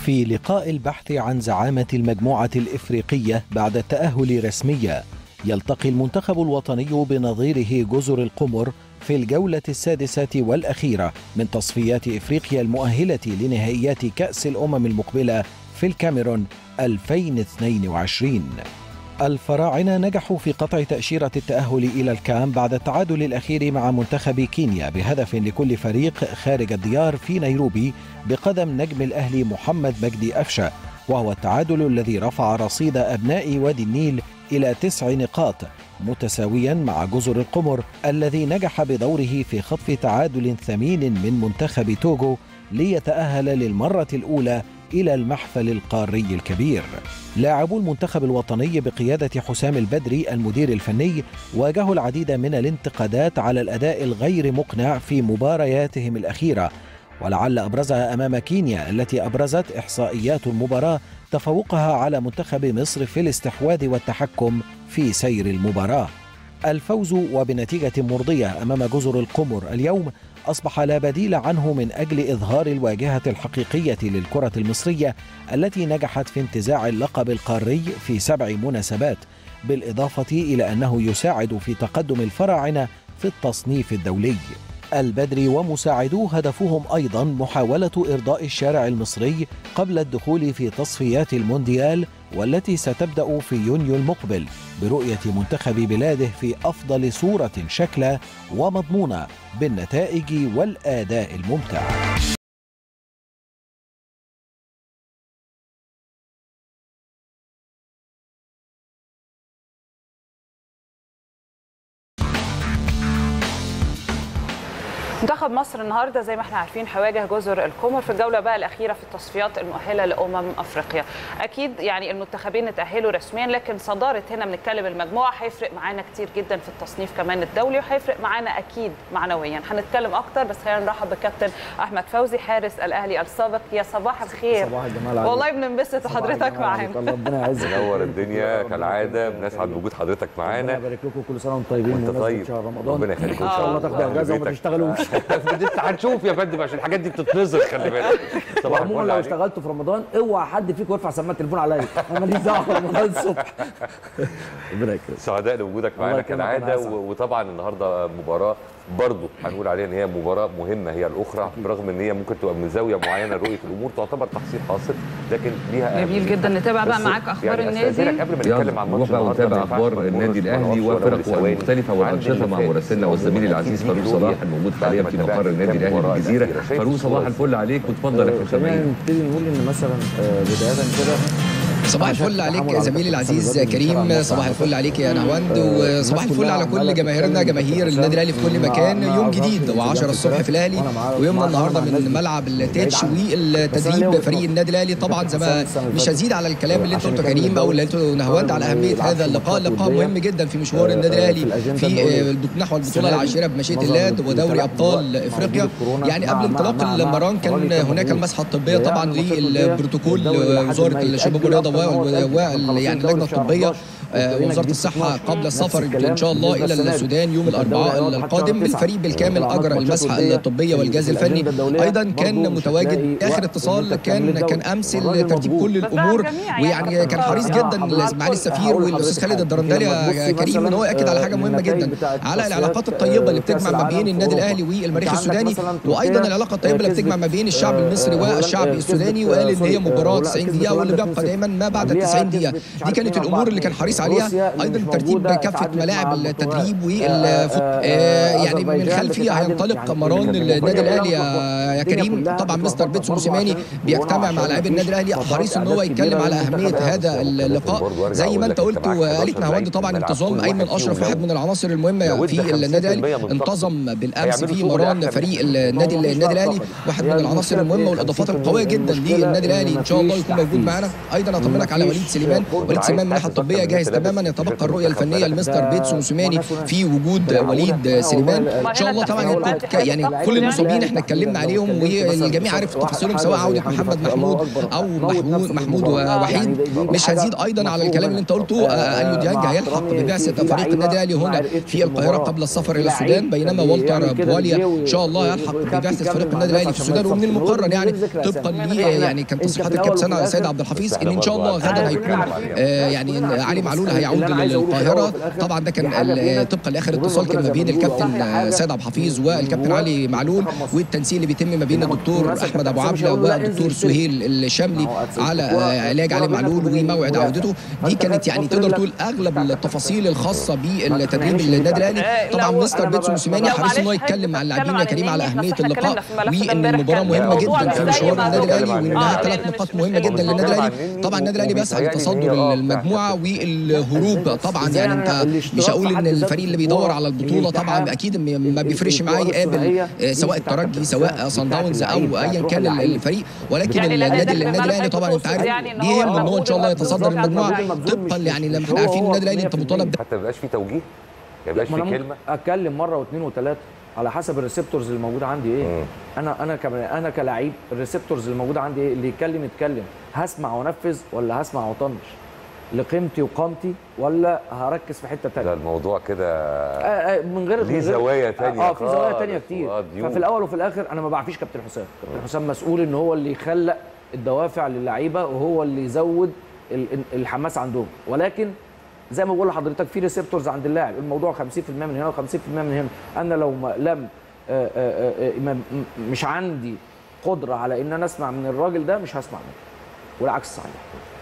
في لقاء البحث عن زعامة المجموعة الإفريقية بعد التأهل رسميا يلتقي المنتخب الوطني بنظيره جزر القمر في الجولة السادسة والأخيرة من تصفيات إفريقيا المؤهلة لنهائيات كأس الأمم المقبلة في الكاميرون 2022 الفراعنة نجحوا في قطع تأشيرة التأهل إلى الكام بعد التعادل الأخير مع منتخب كينيا بهدف لكل فريق خارج الديار في نيروبي بقدم نجم الأهلي محمد مجدي أفشة وهو التعادل الذي رفع رصيد أبناء وادي النيل إلى تسع نقاط متساويا مع جزر القمر الذي نجح بدوره في خطف تعادل ثمين من منتخب توغو ليتأهل للمرة الأولى إلى المحفل القاري الكبير لاعبو المنتخب الوطني بقيادة حسام البدري المدير الفني واجهوا العديد من الانتقادات على الأداء الغير مقنع في مبارياتهم الأخيرة ولعل أبرزها أمام كينيا التي أبرزت إحصائيات المباراة تفوقها على منتخب مصر في الاستحواذ والتحكم في سير المباراة الفوز وبنتيجة مرضية أمام جزر القمر اليوم أصبح لا بديل عنه من أجل إظهار الواجهة الحقيقية للكرة المصرية التي نجحت في انتزاع اللقب القاري في سبع مناسبات بالإضافة إلى أنه يساعد في تقدم الفراعنة في التصنيف الدولي البدري ومساعدوه هدفهم ايضا محاوله ارضاء الشارع المصري قبل الدخول في تصفيات المونديال والتي ستبدا في يونيو المقبل برؤيه منتخب بلاده في افضل صوره شكلا ومضمونه بالنتائج والاداء الممتع منتخب مصر النهارده زي ما احنا عارفين هيواجه جزر القمر في الجوله بقى الاخيره في التصفيات المؤهله لامم افريقيا اكيد يعني المنتخبين اتاهلوا رسميا لكن صداره هنا بنتكلم المجموعه هيفرق معانا كتير جدا في التصنيف كمان الدولي وهيفرق معانا اكيد معنويا هنتكلم اكتر بس خلينا نرحب بالكابتن احمد فوزي حارس الاهلي السابق يا صباح الخير صباح الجمال عليك. والله بننبسط صباح وحضرتك الجمال عليك. معانا الله ربنا يعزك منور الدنيا كالعاده بنسعد بوجود حضرتك ربنا معانا يبارك لكم كل سنه وانتم طيبين وانت بمناسبة طيب شهر رمضان ربنا يخليك ان ان شاء شاء الله الله تاخدوا اجازه وما بيتك. تشتغلوش انت هنشوف يا فندم عشان الحاجات دي بتتنظر خلي بالك صباح وعموما الفل لو عليك. اشتغلتوا في رمضان اوعى حد فيكم يرفع سماعه التليفون عليا انا ماليش دعوه في رمضان الصبح ربنا يكرمك سعداء لوجودك الله معانا يكرمك، كالعاده أنا أسعد. و- وطبعا النهارده مباراه برضه هنقول عليها ان هي مباراه مهمه هي الاخرى برغم ان هي ممكن تبقى من زاويه معينه لرؤيه الامور تعتبر تحصيل حاصل لكن ليها جميل جدا نتابع بقى بس معاك اخبار يعني النادي أستأذنك قبل ما نتكلم عن ماتش نروح بقى النهارده ونتابع ما ينفعش اخبار ما نمرش النادي ولا الاهلي ولا وفرقه ثواني. المختلفه عند والانشطه اللي مع فات. مراسلنا والزميل العزيز في فاروق فيديو صلاح يعني الموجود بعد حاليا ما في تابعت مقر النادي كام الاهلي مباراة بالجزيره الأخيرة. شايف فاروق صباح الصورة الفل عليك وتفضل يا خلينا كابتن نبتدي نقول ان مثلا آه، بدايه كده صباح عشان الفل عليك التحامل على زميلي كابتن العزيز حسن البدري كريم بصراحة صباح الفل عليك يا نهواند آه، وصباح الناس الفل كلها على عمالة كل جماهيرنا تتكلم جماهير في النادي الاهلي في كل مع- مكان مع يوم أظهر جديد في و10 الصبح في الاهلي وأنا معاه- ويومنا معاه النهارده طبعاً الناس من دي. ملعب بعيد التتش عنه. بس أنا والتدريب ليا فريق وجهة النادي الاهلي طبعا زي ما السنة اللي مش فاتت. هزيد على الكلام اللي انتوا عشان قلتوا يكمل كريم او اللي الدوري. انتوا نهواند على برضه اهميه يلعب هذا في اللقاء ماتشات لقاء ودية. مهم جدا في مشوار آه، النادي آه، الاهلي في الأجندة في الدولية. آه، نحو البطوله السنة دي العاشره بمشيئه معظم الله ودوري البطولات ابطال مع افريقيا وجود الكورونا يعني مع- قبل مع- انطلاق مع- مع- المران مع- كان مع- هناك مع- المسحه الطبيه يعني طبعا الماتشات الودية للبروتوكول الدوري لحد وزاره ما يتأجل الشباب والرياضه أكتر ما هو اتأجل. و- مخلصين يعني الدوري اللجنه في شهر الطبيه 11. آه، وابتدينا وزاره جديد في الصحه 12. قبل نفس السفر الكلام ان شاء الله بالنسبة الى للسنة دي. السودان يوم الدوري الاربعاء هيقعد لحد القادم شهر تسعة. بالفريق بالكامل عندك اجرى ماتشات المسحه ودية الطبيه في والجهاز الفني الأجندة الدولية ايضا برضه كان مش متواجد هتلاقي اخر وقت اتصال إن أنت تكمل كان الدوري. كان امس والراجل لترتيب مظبوط. كل بس ده الامور جميع يعني ويعني كابتن كان حريص طارق. جدا آه، الاسماعيلي السفير هقول والاستاذ لحضرتك خالد حاجة. الدرندلي لما يا تبصي كريم ان هو مثلاً، ياكد على آه، حاجه مهمه النتائج جدا بتاعت على تصفيات، العلاقات الطيبه اللي آه، كأس بتجمع ما العالم بين في النادي أوروبا. الاهلي والمريخ أنت عندك السوداني مثلاً وايضا تركيا، العلاقه الطيبه اللي آه، بتجمع ما بين الشعب آه، المصري هولندا، والشعب آه، السوداني كسبت، وقال آه، ان هي سوري، آه، مباراه هولندا 90 كسبت دقيقه واللي هولندا بيبقى كسبت. دايما ما بعد قبلها 90 دقيقه كسبت مش دي عارف كانت مين، الامور اللي أربعة كان حريص اتنين. عليها روسيا اللي ايضا مش ترتيب موجودة كافه اتعادلت مع ملاعب البرتغال. التدريب آه، والفوت آه، آه، يعني من أذربيجان الخلفيه بتتعادل. هينطلق يعني مران الدنيا النادي كلها الاهلي يا يا الدنيا كريم كلها طبعا مستر بتلخبط بيتسو برضه موسيماني عشان بيجتمع عشان مع لاعبي النادي الاهلي مفيش حريص ان فترات هو يتكلم كبيرة على للمنتخب اهميه الأهلي. هذا برضه اللقاء أرجع زي أقول ما لك انت أنت قلت معاك وقالت 11 نهاوند لعيب طبعا في الملعب، انتظام كل ايمن واحد اشرف فيهم واحد لو من العناصر لو المهمه ادى في النادي 50% الاهلي من طاقته انتظم بالامس هيعملوا في شغل مران أحلى فريق من- النادي هو مفيش النادي الاهلي فقط. واحد هي من العناصر المشكلة المهمه في والاضافات التخطيط القويه إن جدا المشكلة للنادي إن الاهلي ان شاء الله مفيش يكون موجود تحفيز. معانا ايضا إن اطمنك على وليد سليمان وليد سليمان من الناحيه الطبيه جاهز تماما يتبقى الرؤيه الفنيه لمستر بيتسو موسيماني في وجود وليد سليمان ان شاء الله طبعا التوب- يعني كل المصابين احنا اتكلمنا عليهم والجميع عارف تفاصيلهم سواء عوده محمد محمود او محمود محمود وحيد مش هنزيد ايضا على الكلام اللي انت قلته آه، اليو ديانج هيلحق ببعثه فريق النادي الاهلي هنا في القاهره قبل السفر الى السودان بينما والتر بواليا ان شاء الله يلحق ببعثه فريق النادي الاهلي في السودان ومن المقرر يعني طبقا ل يعني كان تصريحات الكابتن سيد عبد الحفيظ ان ان شاء الله غدا هيكون آه، يعني علي معلول هيعود للقاهره طبعا ده كان ال- طبقا لاخر اتصال كان ما بين الكابتن آه، سيد عبد الحفيظ والكابتن علي معلول والتنسيق اللي بيتم ما بين الدكتور احمد ابو عبله والدكتور سهيل الشاملي على آه، علاج علي معلول وموعد عودته دي كانت يعني تقدر تقول اغلب التفاصيل الخاصه بالتدريب النادي الاهلي طبعا مستر بيتسو موسيماني حريص ان هو يتكلم مع اللاعبين يا كريم على اهميه اللقاء وان المباراه مهمه جدا في مشوار النادي الاهلي وانها ثلاث نقاط مهمه جدا للنادي الاهلي طبعا النادي الاهلي بيسعى لتصدر المجموعه والهروب طبعا يعني انت مش هقول ان الفريق اللي بيدور على البطوله طبعا اكيد م- ما بيفرقش معاه يقابل آه، سواء الترجي سواء صن داونز او ايا كان ال- الفريق ولكن يعني النادي الأهداف النادي الاهلي طبعا انت عارف يعني إن هو بيهم ان هو ان شاء الله موجود يتصدر ومبذول المجموعه فعلا. طبقا يعني لما احنا عارفين النادي الاهلي انت مطالب حتى ما يبقاش في توجيه ما يبقاش ما في انا كلمه ممكن اتكلم مره واثنين وثلاثه على حسب الريسبتورز اللي موجوده عندي ايه مم. انا انا كمان انا كلاعب الريسبتورز اللي موجوده عندي ايه اللي يتكلم يتكلم هسمع وانفذ ولا هسمع واطنش لقيمتي وقامتي ولا هركز في حته ده ثانيه الموضوع كده من غير ليه من غير- زوايا تانية اه في زوايا خالص تانية كتير وقضيوف. ففي الاول وفي الاخر انا ما بعفيش كابتن حسام كابتن حسام مسؤول ان هو اللي يخلق الدوافع للعيبه وهو اللي يزود ال- ال- الحماس عندهم ولكن زي ما بقول لحضرتك في ريسبتورز عند اللاعب الموضوع 50% من هنا و50% من هنا انا لو ما لم آه، آه، آه، ما- م- مش عندي قدره على ان انا اسمع من الراجل ده مش هسمع منه والعكس صحيح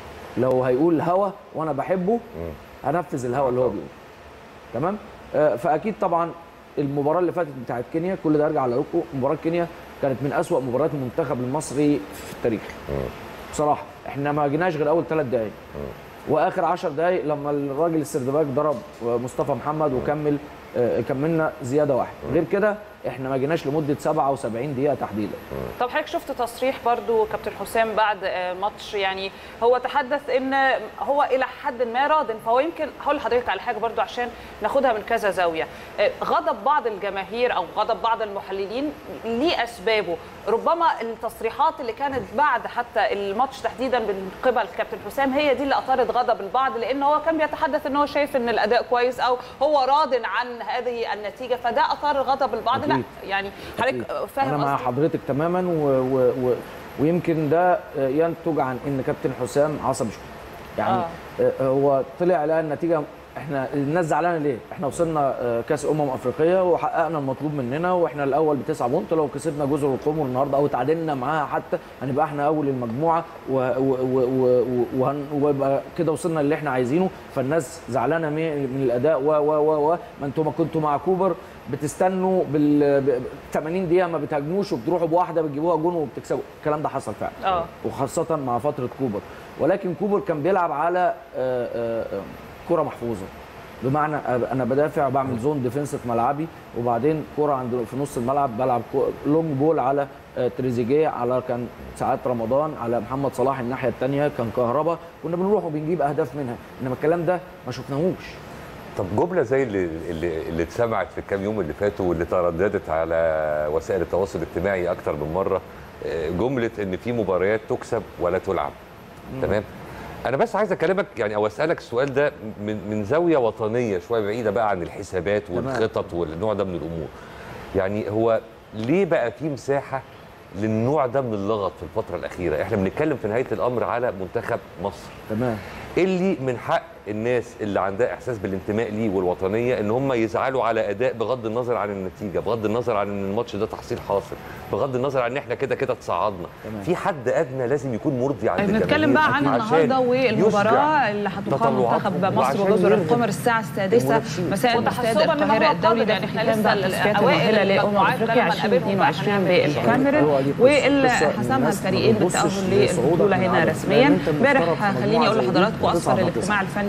لو هيقول هوا وانا بحبه هنفذ الهوا اللي هو بيقوله تمام آه، فاكيد طبعا المباراه اللي فاتت بتاعت كينيا كل ده ارجع لكم مباراه كينيا كانت من أسوأ مباريات المنتخب المصري في التاريخ بصراحه احنا ما جيناش غير اول ثلاث دقائق واخر 10 دقائق لما الراجل السردباك ضرب مصطفى محمد وكمل آه، كملنا زياده واحد غير كده احنا ما جيناش لمده 77 دقيقه تحديدا طب حضرتك شفت تصريح برضو كابتن حسام بعد آه، ماتش يعني هو تحدث ان هو الى حد ما راض فهو يمكن هقول لحضرتك على حاجه برضو عشان ناخدها من كذا زاويه آه، غضب بعض الجماهير او غضب بعض المحللين ليه اسبابه ربما التصريحات اللي كانت بعد حتى الماتش تحديدا من قبل كابتن حسام هي دي اللي اثارت غضب البعض لان هو كان بيتحدث ان هو شايف ان الاداء كويس او هو راض عن هذه النتيجه فده اثار غضب البعض لا أكيد. يعني حضرتك انا فاهم مع قصدي؟ حضرتك تماما و... و... و... ويمكن ده آه، ينتج عن ان كابتن حسام عصبي شويه يعني آه. آه. هو طلع لقى النتيجه احنا الناس زعلانه ليه؟ احنا وصلنا آه، كاس امم افريقيه وحققنا المطلوب مننا واحنا الاول بتسعة بونت لو كسبنا جزر القمر النهارده او تعادلنا معاها حتى هنبقى احنا اول المجموعه و- و- و- و- و- وهن- ويبقى كده وصلنا اللي احنا عايزينه فالناس زعلانه من من الاداء و و و و ما انتوا ما كنتوا مع كوبر بتستنوا بال ب- 80 دقيقه ما بتهاجموش وبتروحوا بواحده بتجيبوها جون وبتكسبوا الكلام ده حصل فعلا اه وخاصه مع فتره كوبر ولكن كوبر كان بيلعب على آه، آه، آه، كره محفوظه بمعنى انا بدافع بعمل زون ديفنس في ملعبي وبعدين كره عند في نص الملعب بلعب كو- لونج بول على آه، تريزيجيه على كان ساعات رمضان على محمد صلاح الناحيه الثانيه كان كهربا كنا بنروح وبنجيب اهداف منها انما الكلام ده ما شفناهوش طب جمله زي اللي اللي, اللي اتسمعت في الكام يوم اللي فاتوا واللي ترددت على وسائل التواصل الاجتماعي اكتر من مره آه، جمله ان في مباريات تكسب ولا تلعب تمام انا بس عايز اكلمك يعني او اسالك السؤال ده من من زاويه وطنيه شويه بعيده بقى عن الحسابات تمام. والخطط والنوع ده من الامور يعني هو ليه بقى في مساحه للنوع ده من اللغط في الفتره الاخيره احنا بنتكلم في نهايه الامر على منتخب مصر تمام اللي من حق الناس اللي عندها احساس بالانتماء ليه والوطنيه ان هم يزعلوا على اداء بغض النظر عن النتيجه بغض النظر عن ان الماتش ده تحصيل حاصل بغض النظر عن ان احنا كده كده اتصعدنا تمام. في حد ادنى لازم يكون مرضي عند بنتكلم بقى عن الجماهير عشان النهارده والمباراه يشجع اللي هتقام تطلعاتهم منتخب مصر وعشان وجزر يرغب القمر الساعه السادسه المنافسين. مساء الاستاد وتحسباً إن القاهره هو الدولي قادر يعني في احنا ختام لسه تصفيات الاوائل المؤهلة لأمم المجموعات أفريقيا لما نقابلهم بقى 2022 هنعمل بالكاميرون هو دي قصة- واللي قصة حسمها الناس ما الفريقين بتبصش بالتاهل لصعودك للبطوله من هنا عدد. رسميا لأن أنت امبارح مفترض في خليني مجموعة اقول زي دي لحضراتكم تصعد اصفر على الاجتماع تسعة. الفني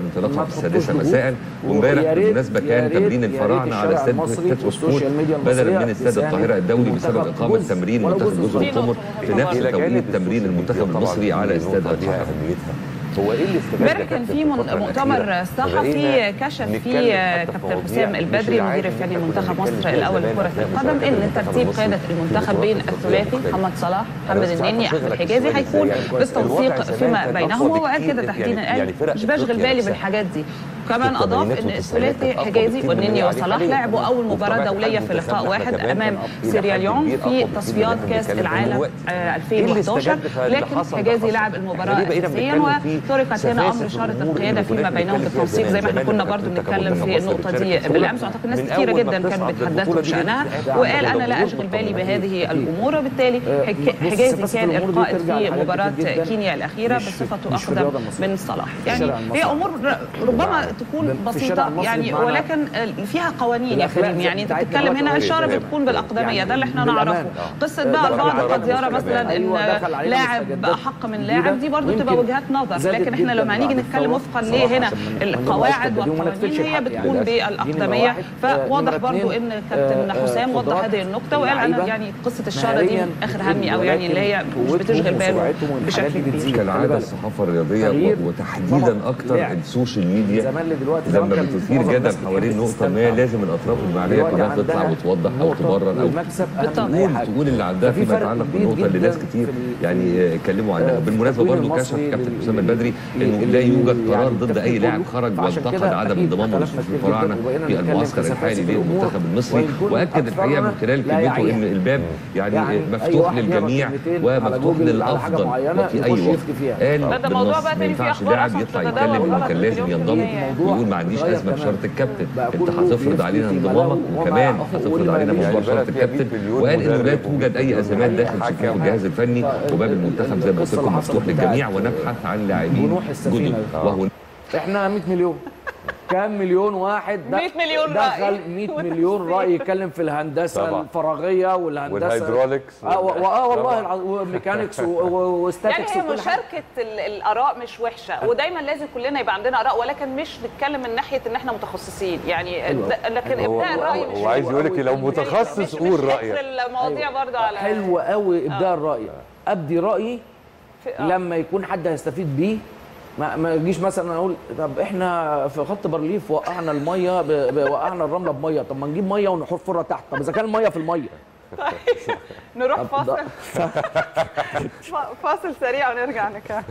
انطلاقها في السادسه تحطوش مساء وامبارح ويا ريت- بالمناسبه يا كان ريت- تمرين يا ريت الفراعنه على الشارع استاد المصري تتو والسوشيال سبورت ميديا بدلا المصرية من استاد تساهم القاهره الدولي في بسبب منتخب اقامه جزء تمرين ولو منتخب جزء جزر صغير. القمر في نفس إلى جانب توقيت تمرين السوشيال المنتخب ميديا المصري طبعاً على في استاد نقطة ليها القاهره أهميتها. هو ايه الاستفاده امبارح يا كان كابتن في من- الفترة مؤتمر الأخيرة؟ صحفي بقينا كشف نتكلم فيه حتى في كابتن مواضيع حسام مش البدري العادي مدير إن الفني إحنا منتخب كنا مصر بنتكلم الاول زمان لكرة أثناء القدم مشاركة ان المنتخب ترتيب المصري قادة في المنتخب البطولات بين الأفريقية الثلاثي المختلفة. محمد صلاح أنا محمد بس عايز النني احمد أشغلك حجازي السؤال هيكون إزاي؟ يعني بالتنسيق الوضع زمان فيما كان بينهم أقوى وقال بكتير. كده تحديدا يعني- قال يعني فرق مش بشغل أفريقيا بالي نفسها. بالحاجات دي كمان في اضاف الثمانينات ان والتسعينات الثلاثي كانت أقوى حجازي بكتير من والنني اللي وصلاح عليه لعبوا حالياً. اول مباراه وبطبيعة دوليه الحال في لقاء منتخبنا واحد كمان امام كان إلى سيريا حد ليون كبير أقوى في بكتير من اللي تصفيات إحنا كاس بنتكلم فيه العالم دلوقتي. آه، إيه اللي 2011 استجد فاللي لكن حصل ده حجازي حصل. لعب إحنا المباراه ليه بقينا اساسيا بنتكلم فيه وتركت هنا امر سفاسف اشاره الأمور القياده اللي فيما كنا بينهم بنتكلم فيها بالتنسيق زي ما احنا زمان كنا لما برضو كنت بنتكلم منتخب في مصر النقطه بتشارك دي في البطولة. بالامس واعتقد ناس من كثيره أول ما جدا كانت بتصعد بتحدثوا للبطولة دي بشانها بتبقى وقال عندك انا لا الأمور اشغل بالي مطمئنة. بهذه أكيد. الامور وبالتالي آه، حك- بص، حجازي سفاسف كان الأمور دي القائد ترجع في لحاجات مباراه كتير جداً. كينيا الاخيره مش- بصفته مش في اخذا الرياضة المصرية. من صلاح الشارع يعني المصري. هي امور ربما تكون في الشارع بسيطه المصري يعني بمعنى ولكن فيها قوانين يا الأخلاق كريم يعني انت بتاعتنا بتتكلم دلوقتي هنا قوية الشاره تمام. بتكون بالاقدميه يعني ده اللي احنا بالأمان. نعرفه آه. قصه ده بقى دخل البعض علينا قد يرى مستجدات. مثلا أيوة، دخل ان علينا لاعب مستجدات احق من جديدة. لاعب دي برضه تبقى ويمكن وجهات نظر زادت لكن احنا جداً لما هنيجي بعد نتكلم الثورة. وفقا ليه هنا عشان ما- ما القواعد نبقاش كدابين وما والقوانين نكتبش هي الحق بتكون يعني. دي بالاقدميه نمرة واحد. آه، فواضح نمرة برضه اتنين، ان كابتن آه، حسام وضح قدرات هذه النقطه وقال انا اللعيبة يعني قصه الشاره دي مهارياً اخر بتقل، همي او يعني اللي هي ولكن مش بتشغل قوتهم باله وسرعتهم والحاجات بشكل دي كبير بتزيد. خلي كالعاده بالك. الصحافه الرياضيه تغيير وتحديدا نمط اكتر لعب. السوشيال ميديا زمان لدلوقتي زمان لما كان بتثير معظم جدل الناس حوالين بتحب نقطه ما تستمتع. لازم الاطراف المعنيه دلوقتي كلها تطلع عندها وتوضح او نقطة تبرر او والمكسب أهم من تقول أي حاجة. تقول اللي عندها ففي فيما فرق يتعلق كبير بالنقطه اللي ناس جداً كتير في ال- يعني اتكلموا عنها آه، بالمناسبه التكوين برضه كشف المصري كابتن لل- حسام البدري لل- انه لل- لا يوجد يعني قرار ضد التفكير اي لاعب كله. خرج فعشان وانتقد كده عدم أكيد انضمامه اختلفنا كتير للفراعنه جداً وبقينا في نتكلم المعسكر في الحالي سفاسف للمنتخب الأمور المصري ويكون واكد الحقيقه من أكثرنا خلال لا كلمته يعيها. ان الباب يعني يعني أي مفتوح واحد يقرأ للجميع كلمتين على ومفتوح جوجل على حاجة للافضل معينة وفي يخش اي وقت يفتي فيها. قال لا، ده موضوع بالنص بقى ما تاني ينفعش فيه أخبار لاعب أصلاً يطلع تتداول يتكلم انه غلط كان لازم مليون في ينضم المية يعني. ويقول ما عنديش اتغير ازمه تماماً. بشرط الكابتن بقى انت كله هتفرض بيفتي علينا في انضمامك بلاوي وكمان وما- هتفرض واللي علينا ما مشوار يعني شرط بلد فيها 100 الكابتن مليون وقال انه لا مدرب توجد اي ازمات داخل حكم. صفوف الجهاز الفني وباب المنتخب زي ما قلت لكم مفتوح للجميع ونبحث عن لاعبين جنوح السفينة. جدد وهو احنا 100 مليون كام مليون واحد د- 100 مليون دخل رأي. 100 مليون راي يتكلم في الهندسه طبعا. الفراغيه والهندسه والهيدروليكس اه و- اه والله طبعا. العظيم وميكانكس و- و- يعني وستاتكس هي وكل حاجه مشاركه ال- الاراء مش وحشه ودايما لازم كلنا يبقى عندنا اراء ولكن مش نتكلم من ناحيه ان احنا متخصصين يعني حلو ده- لكن هو ابداء الراي هو مش هو عايز يقول لك لو مش- متخصص مش- قول مش رايك حكر المواضيع برضو على حلو قوي ابداء الراي ابدي رايي في- آه. لما يكون حد هيستفيد بيه ما ما يجيش مثلا اقول طب احنا في خط بارليف وقعنا الميه ب... ب... وقعنا الرمله بميه طب ما نجيب ميه ونحفرها تحت طب اذا كان الميه في الميه نروح طب فاصل ده- فاصل سريع ونرجع نكمل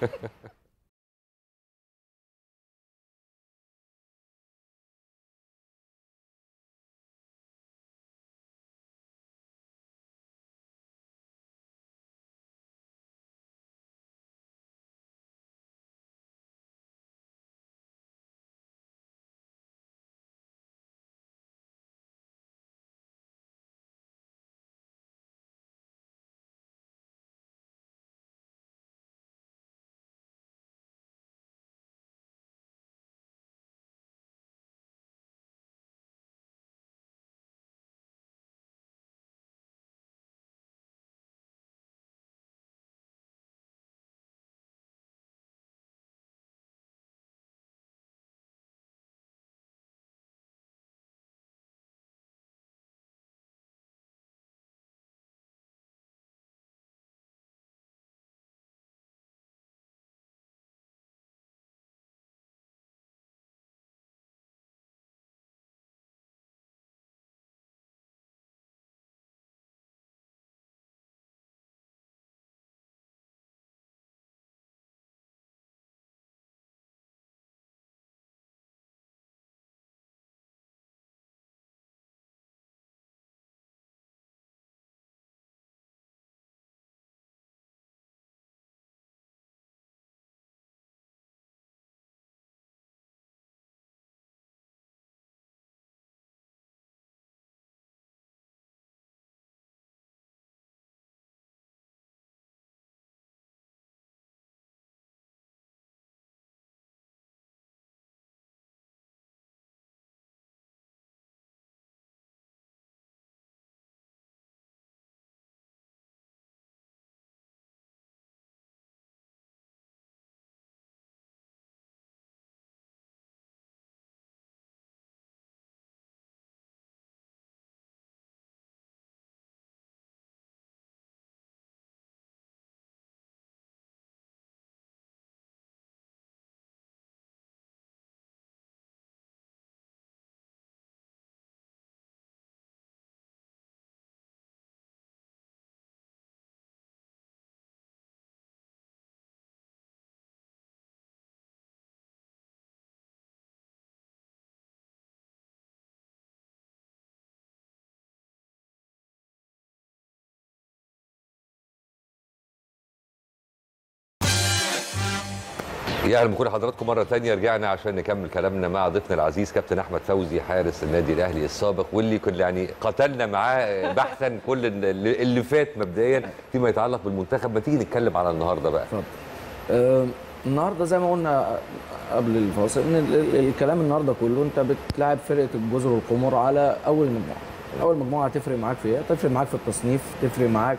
يا اهلا بكل حضراتكم مره ثانيه رجعنا عشان نكمل كلامنا مع ضيفنا العزيز كابتن احمد فوزي حارس النادي الاهلي السابق واللي كنا يعني قتلنا معاه بحثا كل اللي اللي فات مبدئيا فيما يتعلق بالمنتخب ما تيجي نتكلم على النهارده بقى آه، النهارده زي ما قلنا قبل الفاصل ان ال- ال- الكلام النهارده كله انت بتلاعب فرقه الجزر والقمر على اول مجموعه اول مجموعه هتفرق معاك في ايه تفرق معاك في التصنيف تفرق معاك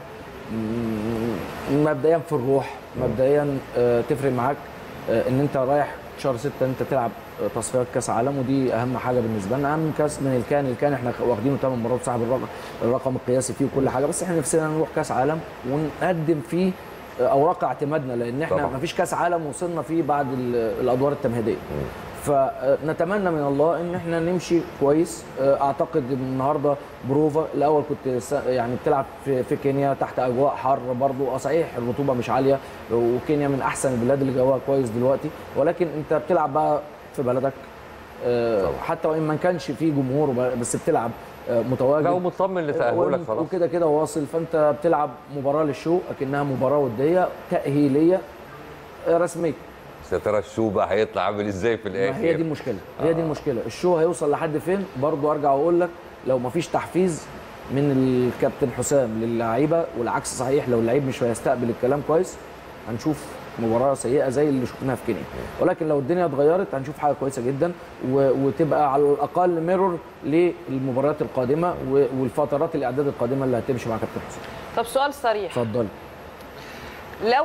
مم، مبدئيا في الروح مبدئيا آه، تفرق معاك آه، ان انت رايح شهر 6 انت تلعب آه، تصفيات كاس عالم ودي اهم حاجه بالنسبه لنا اهم كاس من الكان الكان احنا واخدينه 8 مرات صاحب الرقم الرقم القياسي فيه وكل حاجه بس احنا نفسنا نروح كاس عالم ونقدم فيه آه، اوراق اعتمادنا لان احنا طبعاً. ما فيش كاس عالم وصلنا فيه بعد ال- الادوار التمهيديه فنتمنى من الله ان احنا نمشي كويس آه، اعتقد إن النهارده بروفا الاول كنت س- يعني بتلعب في, في كينيا تحت اجواء حر برضو اه صحيح الرطوبه مش عاليه وكينيا من احسن البلاد اللي جواها كويس دلوقتي ولكن انت بتلعب بقى في بلدك آه، حتى وان ما كانش فيه جمهور وب- بس بتلعب آه، متواجد لو مطمن لتاهلك خلاص وكده كده واصل فانت بتلعب مباراه للشو اكنها مباراه وديه تاهيليه آه، رسميه بس يا ترى الشو بقى هيطلع عامل ازاي في ما الاخر هي دي المشكله هي دي المشكله الشو هيوصل لحد فين برضو ارجع واقول لك لو ما فيش تحفيز من الكابتن حسام للعيبه والعكس صحيح لو اللعيب مش هيستقبل الكلام كويس هنشوف مباراه سيئه زي اللي شفناها في كينيا ولكن لو الدنيا اتغيرت هنشوف حاجه كويسه جدا و... وتبقى على الاقل ميرور للمباريات القادمه و... والفترات الاعداد القادمه اللي هتمشي مع كابتن حسام طب سؤال صريح اتفضل لو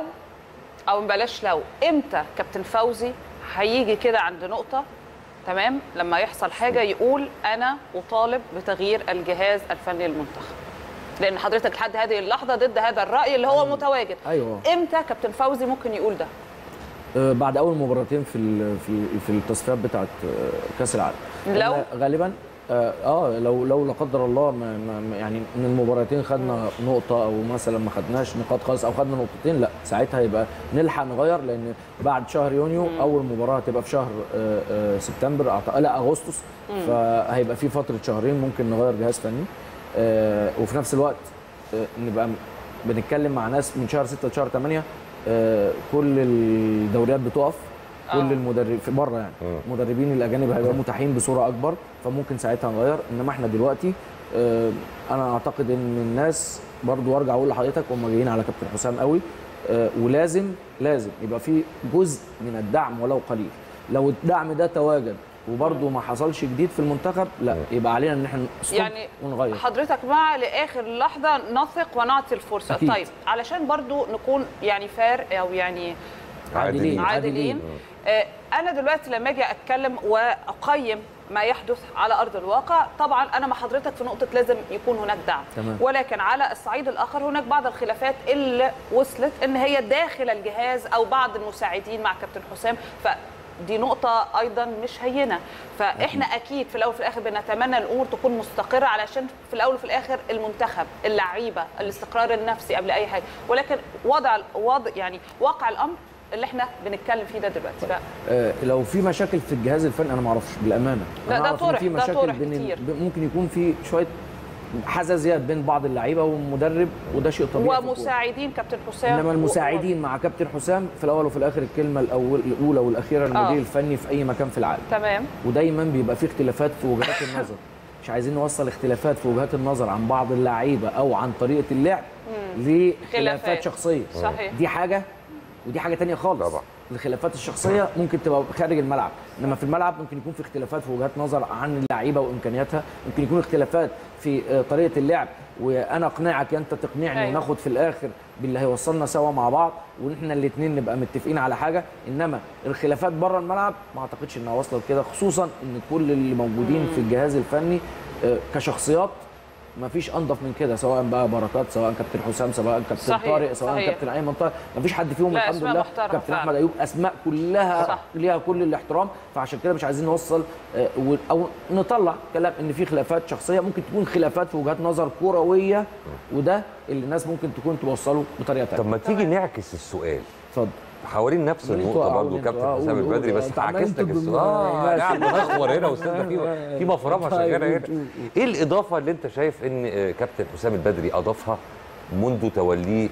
او بلاش لو امتى كابتن فوزي هيجي كده عند نقطه تمام لما يحصل حاجه يقول انا اطالب بتغيير الجهاز الفني للمنتخب لان حضرتك لحد هذه اللحظه ضد هذا الراي اللي هو متواجد ايوه امتى كابتن فوزي ممكن يقول ده آه، بعد اول مباراتين في ال- في في التصفيات بتاعه آه، كاس العالم لو؟ إحنا غالبا اه آه، لو لو لا قدر الله ما ما ما- يعني من المباراتين خدنا نقطه او مثلا ما خدناش نقاط خالص او خدنا نقطتين لا ساعتها يبقى نلحق نغير لان بعد شهر يونيو اول مباراه هتبقى في شهر آه، آه، سبتمبر أعتقد- لا اغسطس فهيبقى في فتره شهرين ممكن نغير جهاز فني آه، وفي نفس الوقت آه، نبقى بنتكلم مع ناس من شهر 6 لشهر 8 آه، كل الدوريات بتقف كل آه. المدرب في بره يعني المدربين الاجانب هيبقوا متاحين بصوره اكبر فممكن ساعتها نغير انما احنا دلوقتي آه، انا اعتقد ان الناس برضو وارجع اقول لحضرتك هم جايين على كابتن حسام قوي آه، ولازم لازم يبقى في جزء من الدعم ولو قليل لو الدعم ده تواجد وبرضه ما حصلش جديد في المنتخب لا يبقى علينا ان احنا نستوب يعني ونغير حضرتك مع لاخر لحظه نثق ونعطي الفرصه أكيد. طيب علشان برضو نكون يعني فار او يعني عادلين عادلين آه، انا دلوقتي لما اجي اتكلم واقيم ما يحدث على ارض الواقع طبعا انا مع حضرتك في نقطه لازم يكون هناك دعم تمام. ولكن على الصعيد الاخر هناك بعض الخلافات اللي وصلت ان هي داخل الجهاز او بعض المساعدين مع كابتن حسام ف دي نقطة أيضا مش هينة، فإحنا أكيد في الأول وفي الآخر بنتمنى الأمور تكون مستقرة علشان في الأول وفي الآخر المنتخب، اللعيبة، الاستقرار النفسي قبل أي حاجة، ولكن وضع وضع يعني واقع الأمر اللي إحنا بنتكلم فيه ده دلوقتي، ف... آه، لو في مشاكل في الجهاز الفني انا ما اعرفش بالامانه لا، أنا ده أعرف إن طرح، في ده مشاكل طرح بين كتير. ب- ممكن يكون في شويه حزازيات بين بعض اللعيبه والمدرب وده شيء طبيعي في الكورة. ومساعدين كابتن حسام انما المساعدين مع كابتن حسام في الاول وفي الاخر الكلمه الأول الاولى والاخيره للمدير آه. الفني في اي مكان في العالم تمام ودايما بيبقى في اختلافات في وجهات النظر مش عايزين نوصل اختلافات في وجهات النظر عن بعض اللعيبه او عن طريقه اللعب خلافات. لخلافات شخصيه صحيح. دي حاجه ودي حاجه تانية خالص طبعا. الخلافات الشخصيه ممكن تبقى خارج الملعب انما في الملعب ممكن يكون في اختلافات في وجهات نظر عن اللعيبه وامكانياتها ممكن يكون اختلافات في آه، طريقه اللعب وانا اقنعك انت تقنعني أيوة. وناخد في الاخر باللي هيوصلنا سوا مع بعض وان احنا الاثنين نبقى متفقين على حاجه انما الخلافات بره الملعب ما اعتقدش انها واصله لكده خصوصا ان كل اللي موجودين في الجهاز الفني آه، كشخصيات ما فيش انضف من كده سواء بقى بركات سواء كابتن حسام سواء كابتن صحيح، طارق سواء صحيح. كابتن ايمن طارق ما فيش حد فيهم لا، الحمد أسماء لله محترمة كابتن فعلا. احمد ايوب اسماء كلها صح. ليها كل الاحترام فعشان كده مش عايزين نوصل آه، و- او نطلع كلام ان في خلافات شخصيه ممكن تكون خلافات في وجهات نظر كرويه وده اللي الناس ممكن تكون توصله بطريقه طب ثانيه ما تيجي نعكس السؤال اتفضل حوالين نفس انتوا النقطه قولوا برضه انتوا، كابتن آه، حسام قولوا، البدري قولوا. بس انتوا عمالين عكس لك تدوا السؤال اه ماشي. قاعد بنخور هنا واستاذ في في مفرمه شغاله هنا قول، قول. ايه الاضافه اللي انت شايف ان آه، كابتن حسام البدري اضافها منذ توليه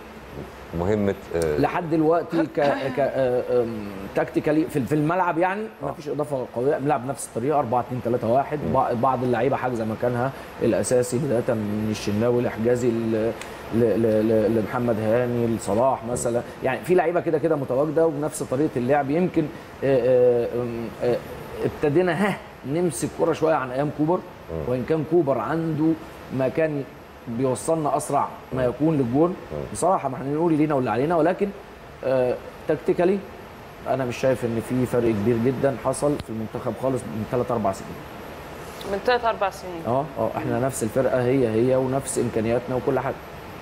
مهمه آه، لحد دلوقتي ك ك آه، آم، تكتيكالي في في الملعب يعني ما فيش اضافه قويه بنلعب نفس الطريقه 4 2 3 1 بعض اللعيبه حاجزه مكانها الاساسي بدايه من الشناوي الحجازي ال- ل- ل- ل- لمحمد هاني لصلاح مثلا يعني في لعيبه كده كده متواجده وبنفس طريقه اللعب يمكن آه، آه، آه، ابتدينا ها نمسك كرة شويه عن ايام كوبر وان كان كوبر عنده ما كان بيوصلنا اسرع ما يكون للجون بصراحه ما احنا نقول لينا واللي علينا ولكن آه تكتيكالي انا مش شايف ان في فرق كبير جدا حصل في المنتخب خالص من ثلاث اربع سنين من ثلاث اربع سنين اه اه احنا نفس الفرقه هي هي ونفس امكانياتنا وكل حاجه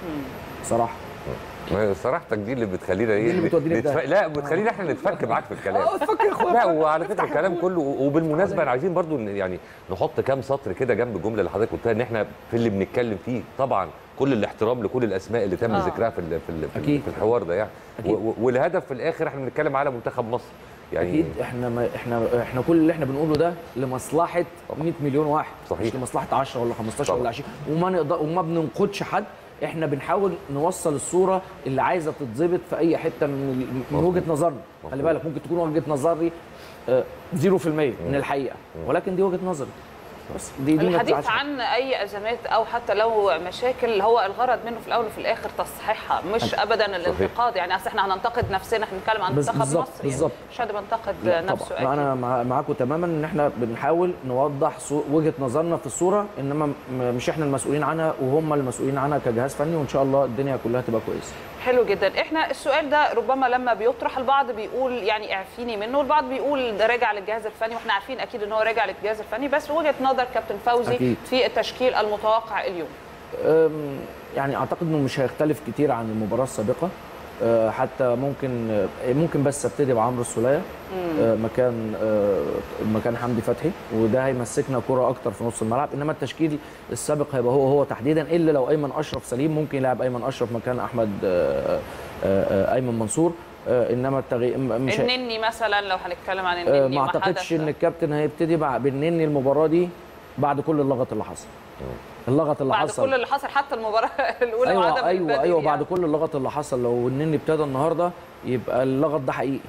صراحه ما هي صراحتك دي اللي بتخلينا ايه دي اللي بتوديني في نتف... داهية. لا بتخلينا احنا نتفك معاك في الكلام اه اتفكر يا اخويا لا وعلى فكره الكلام كله وبالمناسبه انا عايزين برضو إن يعني نحط كام سطر كده جنب الجمله اللي حضرتك قلتها ان احنا في اللي بنتكلم فيه طبعا كل الاحترام لكل الاسماء اللي تم آه. ذكرها في ال- في ال- في, أكيد. ال- في الحوار ده يعني أكيد. و- و- والهدف في الاخر احنا بنتكلم على منتخب مصر يعني اكيد احنا ما احنا احنا كل اللي احنا بنقوله ده لمصلحه 100 مليون واحد صحيح. مش لمصلحه 10 ولا 15 طبعا. ولا 20 وما نقدر وما بننقدش حد احنا بنحاول نوصل الصوره اللي عايزه تتظبط في اي حته من ال- من وجهه نظرنا خلي بالك ممكن تكون وجهه نظري آه، 0% من الحقيقه ولكن دي وجهه نظري بس دي دي ما الحديث تزعلش حد. عن اي ازمات او حتى لو مشاكل هو الغرض منه في الاول وفي الاخر تصحيحها مش ابدا الانتقاد يعني اصل احنا هننتقد نفسنا احنا بنتكلم عن بز- منتخب بالظبط، مصر يعني بالظبط. مش حد بينتقد لا نفسه طبعا اكيد انا مع- معاكم تماما ان احنا بنحاول نوضح صو- وجهه نظرنا في الصوره انما م- مش احنا المسؤولين عنها وهم المسؤولين عنها كجهاز فني وان شاء الله الدنيا كلها تبقى كويسه حلو جدا احنا السؤال ده ربما لما بيطرح البعض بيقول يعني اعفيني منه والبعض بيقول ده راجع للجهاز الفني واحنا عارفين اكيد ان هو راجع للجهاز الفني بس وجهه نظر كابتن فوزي أكيد. في التشكيل المتوقع اليوم أم، يعني اعتقد انه مش هيختلف كتير عن المباراه السابقه أه، حتى ممكن أه، ممكن بس ابتدي بعمرو السوليه أه، مكان أه، مكان حمدي فتحي وده هيمسكنا كره اكتر في نص الملعب انما التشكيل السابق هيبقى هو هو تحديدا الا لو ايمن اشرف سليم ممكن يلعب ايمن اشرف مكان احمد أه، أه، ايمن منصور أه، انما التغيير مش هي- النني مثلا لو هنتكلم عن أه، النني ما اعتقدش حدث. ان الكابتن هيبتدي بع- بالنني المباراه دي بعد كل اللغط اللي حصل اللغط اللي بعد حصل كل اللي حصل حتى المباراه الاولى ايوه وعدم ايوه البديل ايوه يعني. بعد كل اللغط اللي حصل لو النني ابتدى النهارده يبقى اللغط ده حقيقي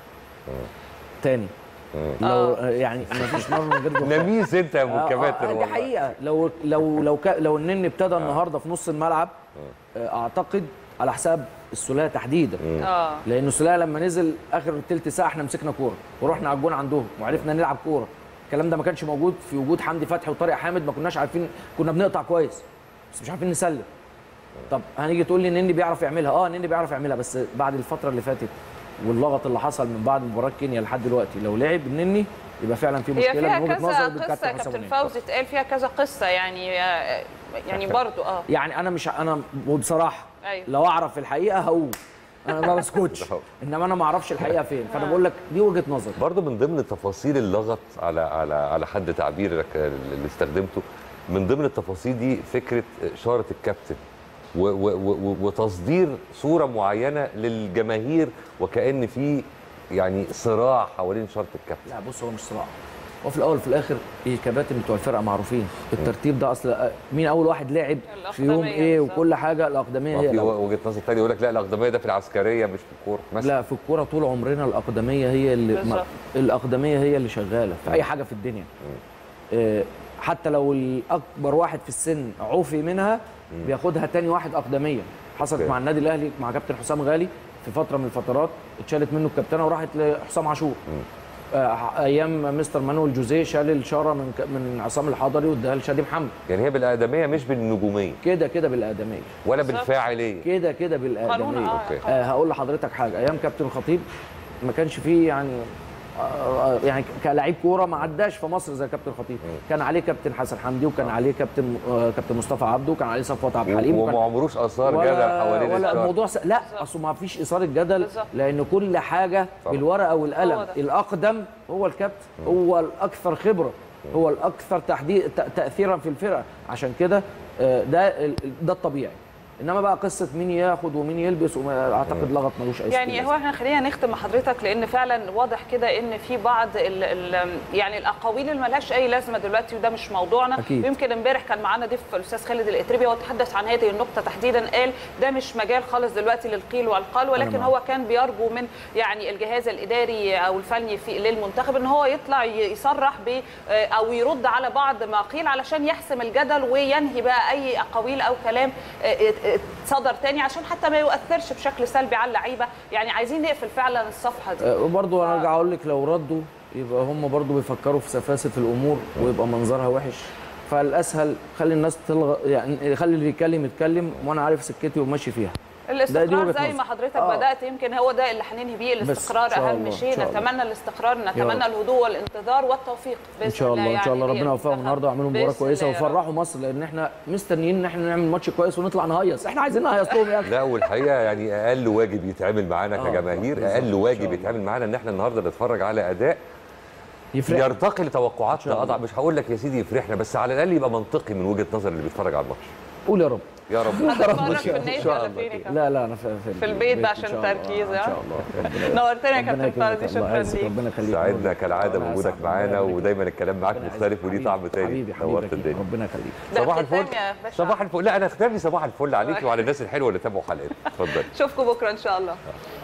تاني لو يعني ما فيش مره من غير دخان. نميس انت يا ابو آه، الكباتن آه، دي والله. حقيقه لو لو لو كا لو النني ابتدى النهارده في نص الملعب آه، اعتقد على حساب السوليه تحديدا اه لان السوليه لما نزل اخر تلت ساعه احنا مسكنا كوره ورحنا على الجون عندهم وعرفنا نلعب كوره الكلام ده ما كانش موجود في وجود حمدي فتحي وطارق حامد ما كناش عارفين كنا بنقطع كويس بس مش عارفين نسلم طب هنيجي تقول لي النني بيعرف يعملها اه النني بيعرف يعملها بس بعد الفتره اللي فاتت واللغط اللي حصل من بعد مباراه كينيا لحد دلوقتي لو لعب النني يبقى فعلا في هي مشكله فيها من وجهه كذا نظري قصه يا بالكابتن حسام كابتن منير. فوزي اتقال فيها كذا قصه يعني يعني برضو اه يعني انا مش انا وبصراحه أيوة. لو اعرف الحقيقه هقول انا ما بسكتش انما انا ما اعرفش الحقيقه فين فانا بقول لك دي وجهه نظري برضه من ضمن تفاصيل اللغط على على على حد تعبيرك اللي استخدمته من ضمن التفاصيل دي فكره اشاره الكابتن و و و وتصدير صوره معينه للجماهير وكان في يعني صراع حوالين اشاره الكابتن لا بص هو مش صراع هو في الاول وفي الاخر الكباتن بتوع الفرقه معروفين الترتيب ده اصل مين اول واحد لعب في يوم الأقدمية ايه بالظبط. وكل حاجه الاقدميه ما هي في الأول. وجهه نظر ثانيه يقول لك لا الاقدميه ده في العسكريه مش في الكوره مثلا لا في الكوره طول عمرنا الاقدميه هي اللي ما بالظبط. الاقدميه هي اللي شغاله في اي حاجه في الدنيا آه، حتى لو الاكبر واحد في السن عوفي منها بياخدها تاني واحد اقدميه حصلت أوكي. مع النادي الاهلي مع كابتن حسام غالي في فتره من الفترات اتشالت منه الكابتنه وراحت لحسام عاشور آه، ايام مستر مانويل جوزيه شال الشاره من ك- من عصام الحضري واداها لشادي محمد يعني هي بالادميه مش بالنجوميه كده كده بالادميه ولا بالظبط. بالفاعليه كده كده قانون بالادميه اه أوكي. آه هقول لحضرتك حاجه ايام كابتن الخطيب ما كانش فيه يعني آه، آه، يعني كلاعب كوره ما عداش في مصر زي كابتن الخطيب كان عليه كابتن حسن حمدي وكان عليه كابتن آه، كابتن مصطفى عبده وكان عليه صفوت عبد الحليم وكان- وما عمروش اثار ولا جدل حوالين ولا الشارع. الموضوع س... لا اصل ما فيش اثاره جدل بالظبط. لان كل حاجه طبعا. بالورقه والقلم هو ده. الاقدم هو الكابتن هو الاكثر خبره هو الاكثر تحديد ت- تاثيرا في الفرقه عشان كده آه، ده ال- ده الطبيعي انما بقى قصه مين ياخد ومين يلبس وما اعتقد لغط ملوش اي يعني ستين هو احنا خلينا نختم مع حضرتك لان فعلا واضح كده ان في بعض ال ال يعني الاقاويل اللي ملهاش اي لازمه دلوقتي وده مش موضوعنا أكيد. يمكن امبارح كان معانا ضيف الاستاذ خالد الاتربي هو تحدث عن هذه النقطه تحديدا قال ده مش مجال خالص دلوقتي للقيل والقال ولكن معاك. هو كان بيرجو من يعني الجهاز الاداري او الفني في للمنتخب ان هو يطلع ي- يصرح ب او يرد على بعض ما قيل علشان يحسم الجدل وينهي بقى اي اقاويل او كلام آه، صدر تاني عشان حتى ما يؤثرش بشكل سلبي على اللعيبه يعني عايزين نقفل فعلا الصفحه دي وبرضه انا ارجع اقول لك لو ردوا يبقى هم برضه بيفكروا في سفاسف الامور ويبقى منظرها وحش فالاسهل خلي الناس تلغى يعني خلي اللي يتكلم يتكلم وانا عارف سكتي وماشي فيها الاستقرار وجهة زي نظر. ما حضرتك آه. بدات يمكن هو ده اللي هننهي بيه بس الاستقرار إن شاء اهم الله، شيء إن شاء الله. نتمنى الاستقرار رب. نتمنى الهدوء والانتظار والتوفيق باذن ان شاء الله ان شاء الله يعني ربنا يوفقهم للمنتخب. النهارده ويعملوا مباراه بإذن كويسه الله يا رب. ويفرحوا مصر لان احنا مستنيين ان احنا نعمل ماتش كويس ونطلع نهيص احنا عايزين نهيص لهم يا اخي لا والحقيقه يعني اقل واجب يتعمل معانا آه، كجماهير بالظبط، اقل إن شاء واجب الله. يتعمل معانا ان احنا النهارده نتفرج على اداء يفرق يرتقي لتوقعاتنا شاء الله. اضع مش هقول لك يا سيدي يفرحنا بس على الاقل يبقى منطقي من وجهه نظر اللي بيتفرج على الماتش قول يا رب يا رب هتتفرج في إن النادي شاء ولا الله. فين يا كابتن؟ لا لا انا في, في البيت إن عشان شاء الله. تركيز، ان ها؟ شاء الله ربنا- نورتنا يا ربنا كابتن يكرمك. فوزي الله شكرا يعزك. ليك ربنا يخليك سعدنا كالعاده ربنا بوجودك يسعدك. معانا ربنا ودايما الكلام معاك ربنا مختلف يعزك. وليه طعم تاني حبيبي حبيبي نورت أكيد. الدنيا ربنا يخليك ده صباح الختام الفل يا باشا. صباح الفل لا انا ختامي صباح الفل عليكي وعلى الناس الحلوه اللي تابعوا حلقتنا اتفضل اشوفكم بكره ان شاء الله